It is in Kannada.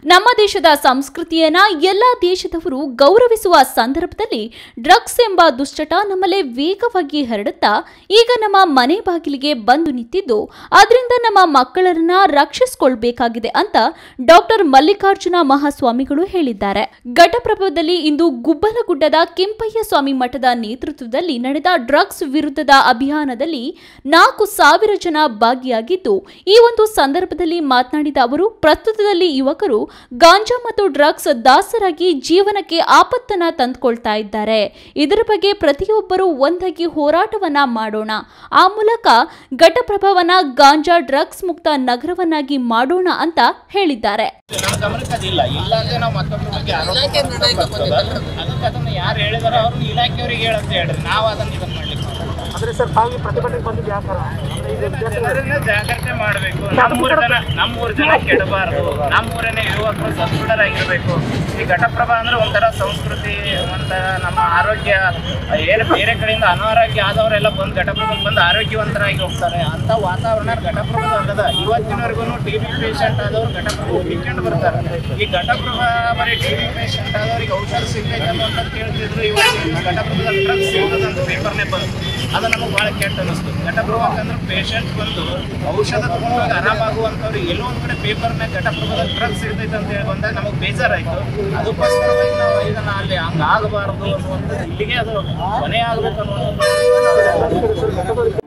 ನಮ್ಮ ದೇಶದ ಸಂಸ್ಕೃತಿಯನ್ನ ಎಲ್ಲ ದೇಶದವರು ಗೌರವಿಸುವ ಸಂದರ್ಭದಲ್ಲಿ ಡ್ರಗ್ಸ್ ಎಂಬ ದುಶ್ಚಟ ನಮ್ಮಲ್ಲೇ ವೇಗವಾಗಿ ಹರಡುತ್ತಾ ಈಗ ನಮ್ಮ ಮನೆ ಬಾಗಿಲಿಗೆ ಬಂದು ನಿಂತಿದ್ದು ಅದರಿಂದ ನಮ್ಮ ಮಕ್ಕಳನ್ನ ರಕ್ಷಿಸಿಕೊಳ್ಬೇಕಾಗಿದೆ ಅಂತ ಡಾಕ್ಟರ್ ಮಲ್ಲಿಕಾರ್ಜುನ ಮಹಾಸ್ವಾಮಿಗಳು ಹೇಳಿದ್ದಾರೆ ಘಟಪ್ರಭದಲ್ಲಿ ಇಂದು ಗುಬ್ಬಲಗುಡ್ಡದ ಕೆಂಪಯ್ಯ ಸ್ವಾಮಿ ಮಠದ ನೇತೃತ್ವದಲ್ಲಿ ನಡೆದ ಡ್ರಗ್ಸ್ ವಿರುದ್ಧದ ಅಭಿಯಾನದಲ್ಲಿ ನಾಲ್ಕು ಸಾವಿರ ಜನ ಭಾಗಿಯಾಗಿದ್ದು ಈ ಒಂದು ಸಂದರ್ಭದಲ್ಲಿ ಮಾತನಾಡಿದ ಅವರು ಪ್ರಸ್ತುತದಲ್ಲಿ ಯುವಕರು ಗಾಂಜಾ ಮತ್ತು ಡ್ರಗ್ಸ್ ದಾಸರಾಗಿ ಜೀವನಕ್ಕೆ ಆಪತ್ತನ್ನ ತಂದುಕೊಳ್ತಾ ಇದ್ದಾರೆ ಇದರ ಬಗ್ಗೆ ಪ್ರತಿಯೊಬ್ಬರು ಒಂದಾಗಿ ಹೋರಾಟವನ್ನ ಮಾಡೋಣ ಆ ಮೂಲಕ ಘಟಪ್ರಭವನ ಗಾಂಜಾ ಡ್ರಗ್ಸ್ ಮುಕ್ತ ನಗರವನ್ನಾಗಿ ಮಾಡೋಣ ಅಂತ ಹೇಳಿದ್ದಾರೆ ನಮ್ಮ ಗಮನಕ್ಕೆ ಅದಿಲ್ಲ ಇಲ್ಲ ಅಂದ್ರೆ ನಾವು ಮತ್ತೊಬ್ಬರ ಬಗ್ಗೆ ಆರೋಪ ಮಾಡ್ತಾ ಅದಕ್ಕೆ ಅದನ್ನ ಯಾರು ಹೇಳಿದಾರೋ ಅವ್ರನ್ನ ಇಲಾಖೆಯವ್ರಿಗೆ ಹೇಳಂತ ಹೇಳ್ರಿ ನಾವು ಅದನ್ನ ಇದನ್ನ ಮಾಡ್ಲಿಕ್ಕೆ ಅಂದ್ರೆ ಸರ್ ತಾವು ಪ್ರತಿಭಟನೆಗೆ ಬಂದಿದ್ದು ಯಾವ ಕಾರಣ ಅಂದ್ರೆ ಇದು ವಿದ್ಯಾರ್ಥಿಗಳು ಜನರನ್ನ ಜಾಗ್ರತೆ ಮಾಡಬೇಕು ನಮ್ಮೂರ ಜನ ನಮ್ಮೂರ ಜನ ಕೆಡಬಾರದು ನಮ್ಮೂರನೇ ಯುವಕರು ಸದೃಢರಾಗಿರ್ಬೇಕು ಈ ಘಟಪ್ರಭಾ ಅಂದ್ರೆ ಒಂಥರ ಸಂಸ್ಕೃತಿ ಒಂಥರ ನಮ್ಮ ಆರೋಗ್ಯ ಏನು ಬೇರೆ ಕಡೆಯಿಂದ ಅನಾರೋಗ್ಯ ಆದವರೆಲ್ಲ ಬಂದು ಘಟಪ್ರಭಾ ಬಂದು ಆರೋಗ್ಯವಂತರಾಗಿ ಹೋಗ್ತಾರೆ ಅಂತ ವಾತಾವರಣ ಘಟಪ್ರಭಾ ಅಲ್ಲದ ಇವತ್ತಿನವರೆಗೂ ಟಿ ಬಿ ಪೇಷಂಟ್ ಆದವರು ಘಟಪ್ರಭಾ ಹುಡುಕೊಂಡು ಬರ್ತಾರೆ ಈ ಘಟಪ್ರಭಾ ಬರೀ ಟಿ ಬಿ ಪೇಷಂಟ್ ಆದವ್ರಿಗೆ ಔಷಧ ಸಿಗ್ತೈತೆ ಅಂತ ಕೇಳ್ತಿದ್ರು ಇವತ್ತು ಘಟಪ್ರಭಾ ಡ್ರಗ್ಸ್ ಸಿಗೋದಂತ ಪೇಪರ್ನೇ ಬಂತು ಅದು ನಮಗೆ ಭಾಳ ಕೆಟ್ಟ ಅನಿಸ್ತು ಘಟಪ್ರಭಾ ಅಂದ್ರೆ ಪೇಷಂಟ್ ಬಂದು ಔಷಧ ತಗೊಂಡಾಗ ಆರಾಮಾಗುವಂಥವ್ರು ಎಲ್ಲೋ ಒಂದು ಕಡೆ ಪೇಪರ್ನಾಗ ಘಟಪ್ರಭಾದ ಡ್ರಗ್ಸ್ ಇರ್ತೈತೆ ಅಂತ ಹೇಳಿ ಬಂದಾಗ ನಮಗೆ ಬೇಜಾರಾಯಿತು ಅದಕ್ಕೋಸ್ಕರವಾಗಿ ನಾವು ಇದನ್ನ ಅಲ್ಲಿ ಹಂಗೆ ಆಗಬಾರ್ದು ಅನ್ನುವಂಥದ್ದು ಇಲ್ಲಿಗೆ ಅದು ಕೊನೆ ಆಗಬೇಕು ಅನ್ನುವಂಥದ್ದು